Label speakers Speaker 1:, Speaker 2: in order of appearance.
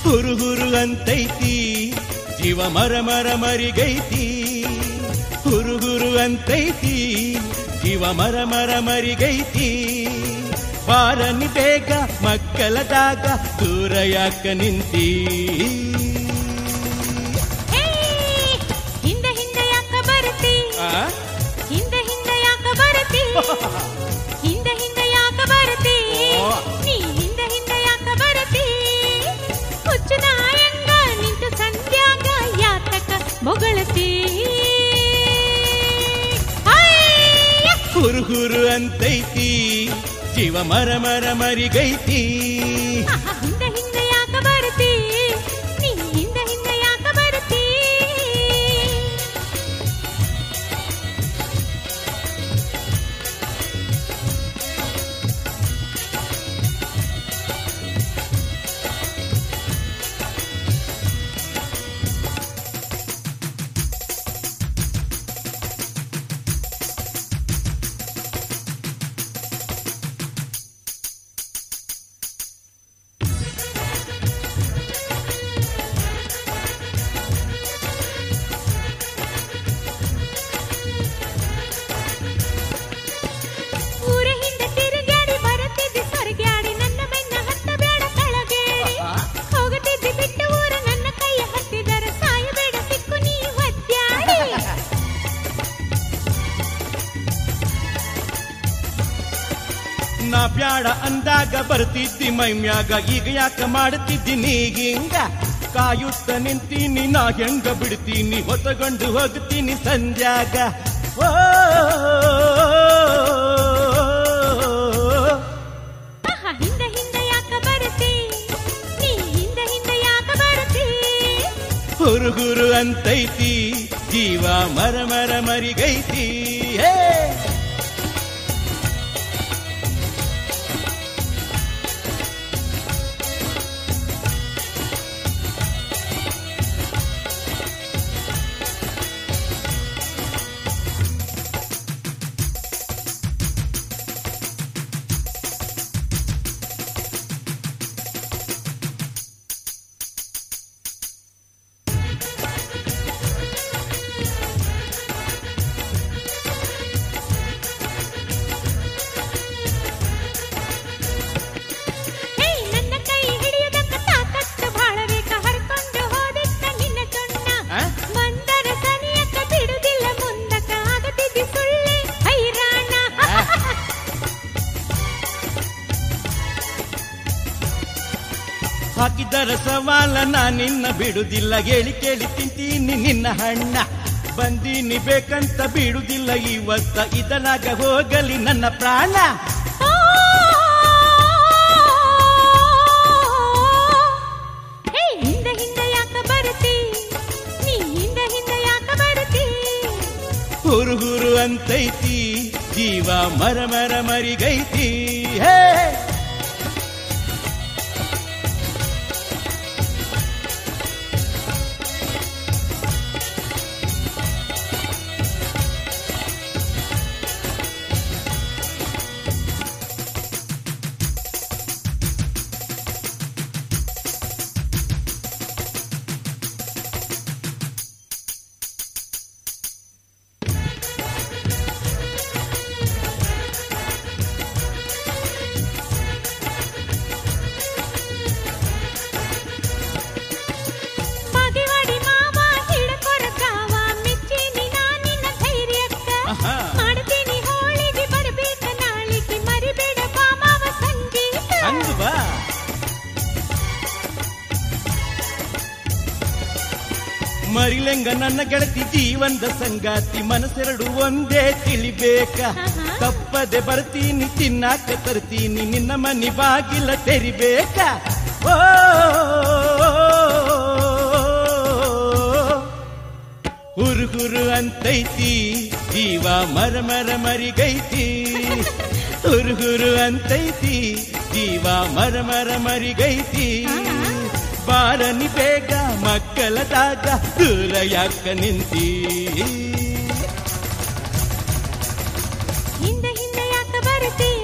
Speaker 1: ಹುರು ಹುರು ಅಂತೈತಿ ಜೀವ ಮರ ಮರ ಮರಿಗೈತಿ ಹುರು ಹುರು ಅಂತೈತಿ ಜೀವ ಮರ ಮರ ಮರಿಗೈತಿ ಬಾರನಿ ಬೇಗ ಮಕ್ಕಳದಾಗ ದೂರ ಯಾಕ ನಿಂತಿ
Speaker 2: ಹೇ, ಹಿಂದೆ ಹಿಂದೆ ಯಾಕ ಬರುತ್ತಿ
Speaker 1: ಆ?
Speaker 2: ಹಿಂದೆ ಹಿಂದೆ ಯಾಕ ಬರುತ್ತಿ ಹಿಂದೆ ಹಿಂದೆ ಯಾಕ ಬರುತ್ತಿ
Speaker 1: ಓ.
Speaker 2: ನೀ ಹಿಂದೆ ಹಿಂದೆ ಯಾಕ ಬರುತ್ತಿ ಹುಚ್ಚು ನಾಯಂಗ ನಿಂತು ಸಂಧ್ಯಾಗ ಯಾತಕ ಮೊಗಳತಿ ಅಯ್ಯ!
Speaker 1: ಹುರು ಹುರು ಅಂತೈತಿ ಜೀವ ಮರ ಮರ ಮರಿಗೈತಿ
Speaker 2: ಆಹಾ, ಹಿಂದೆ ಹಿಂದೆ ಯಾಕ ಬರುತ್ತಿ ನೀ ಹಿಂದೆ ಹಿಂದೆ ಯಾಕ ಬರುತ್ತಿ ಊರ ಹಿಂದೆ ತಿರುಗಾಡಿ ಬರುತ್ತಿದ್ದಿ ಸೊರಗ್ಯಾಡಿ ನನ್ನ ಬೆನ್ನ ಹತ್ತ ಬೇಡ ಕೆಳಗೇಡಿ ಹೋಗುತ್ತಿದ್ದಿ ಬಿಟ್ಟು ಊರ ನನ್ನ ಕೈಯ ಹತ್ತಿದರ ಸಾಯಬೇಡ ಸಿಕ್ಕು ನೀ ಒದ್ದಾಡಿ
Speaker 1: ನಾ ಬ್ಯಾಡ ಅಂದಾಗ ಬರ್ತಿದ್ದಿ ಮೈಮ್ಯಾಗ ಈಗ ಯಾಕ ಮಾಡ್ತಿದ್ದಿ ನೀಗಿಂಗ ಕಾಯುತ್ತ ನಿಂತೀನಿ ನಾ ಹೆಂಗ ಬಿಡ್ತೀನಿ ಹೊತ್ತಗೊಂಡು ಹೋಗ್ತೀನಿ ಸಂಧ್ಯಾಗ ಓ
Speaker 2: ಆಹಾ, ಹಿಂದೆ ಹಿಂದೆ ಯಾಕ ಬರುತ್ತಿ ನೀ ಹಿಂದೆ ಹಿಂದೆ ಯಾಕ ಬರುತ್ತಿ
Speaker 1: ಹುರು ಹುರು ಅಂತೈತಿ ಜೀವ ಮರ ಮರ ಮರಿಗೈತಿ ಹೇ
Speaker 2: ಹೇ ನನ್ನ ಕೈ ಹಿಡಿಯುವುದಕ್ಕ ತಾಕತ್ತು ಬಾಳ ಬೇಕ ಹರ್ಕೊಂಡು ಹೋದಿತ್ತ ನಿನ್ನ ಚೊಣ್ಣ
Speaker 1: ಆ?
Speaker 2: ಮಂದರ ಸನಿಯಕ್ಕ ಬಿಡುದಿಲ್ಲ ಮುಂದಕ್ಕ ಆಗತಿದ್ದಿ ಸುಳ್ಳೆ ಹೈರಾಣ
Speaker 1: ಹಾಕಿದರ ಸವಾಲ ನಾ ನಿನ್ನ ಬಿಡುದಿಲ್ಲ ಹೇಳಿ ಕೇಳಿ ತಿಂತೀನಿ ನಿನ್ನ ಹಣ್ಣ ಬಂದೀನಿ ಬೇಕಂತ ಬಿಡುದಿಲ್ಲ ಇವತ್ತ ಇದನಾಗ ಹೋಗಲಿ ನನ್ನ ಪ್ರಾಣ
Speaker 2: ಓ! ಹೇ ಹಿಂದೆ ಹಿಂದೆ ಯಾಕ ಬರುತ್ತಿ ನೀ ಹಿಂದೆ ಹಿಂದೆ ಯಾಕ ಬರುತ್ತಿ
Speaker 1: ಹುರು ಹುರು ಅಂತೈತಿ ಜೀವ ಮರ ಮರ ಮರಿಗೈತಿ ಹೇ
Speaker 2: ಬಾಗಿವಾಡಿ ಮಾವ ಹಿಡ್ಕೊರಕಾವ ಮೆಚ್ಚಿನಿ ನಾನಿನ್ನ ಧೈರ್ಯಕ್ಕ
Speaker 1: ಆಹಾ.
Speaker 2: ಮಾಡ್ತೀನಿ ಹೋಳಿಗೆ ಬರ್ಬೇಕ ನಾಳಿಗೆ ಮರಿಬೇಡ ಬಾ ಮಾವ ಸಂಗೀತ
Speaker 1: ಹಂಗ ಬಾ ಮರಿಲೆಂಗ ನನ್ನ ಗೆಳತಿ ಜೀವನದ ಸಂಗಾತಿ ಮನಸ್ಸೆರಡು ಒಂದೇ ತಿಳಿಬೇಕ
Speaker 2: ಆಹಾ.
Speaker 1: ತಪ್ಪದೆ ಬರ್ತೀನಿ ತಿನ್ನಾಕ ತರ್ತೀನಿ ನಿನ್ನ ಮನಿ ಬಾಗಿಲ ತೆರಿಬೇಕ ಓ ಹುರು ಹುರು ಅಂತೈತಿ ಜೀವ ಮರ ಮರ ಮರಿಗೈತಿ ಹುರು ಹುರು ಅಂತೈತಿ ಜೀವ ಮರ ಮರ ಮರಿಗೈತಿ ಬಾರನಿ ಬೇಗ ಮಕ್ಕಳದಾಗ ದೂರ ಯಾಕ ನಿಂತಿ
Speaker 2: ಹಿಂದೆ ಹಿಂದೆ ಯಾಕ ಬರುತ್ತಿ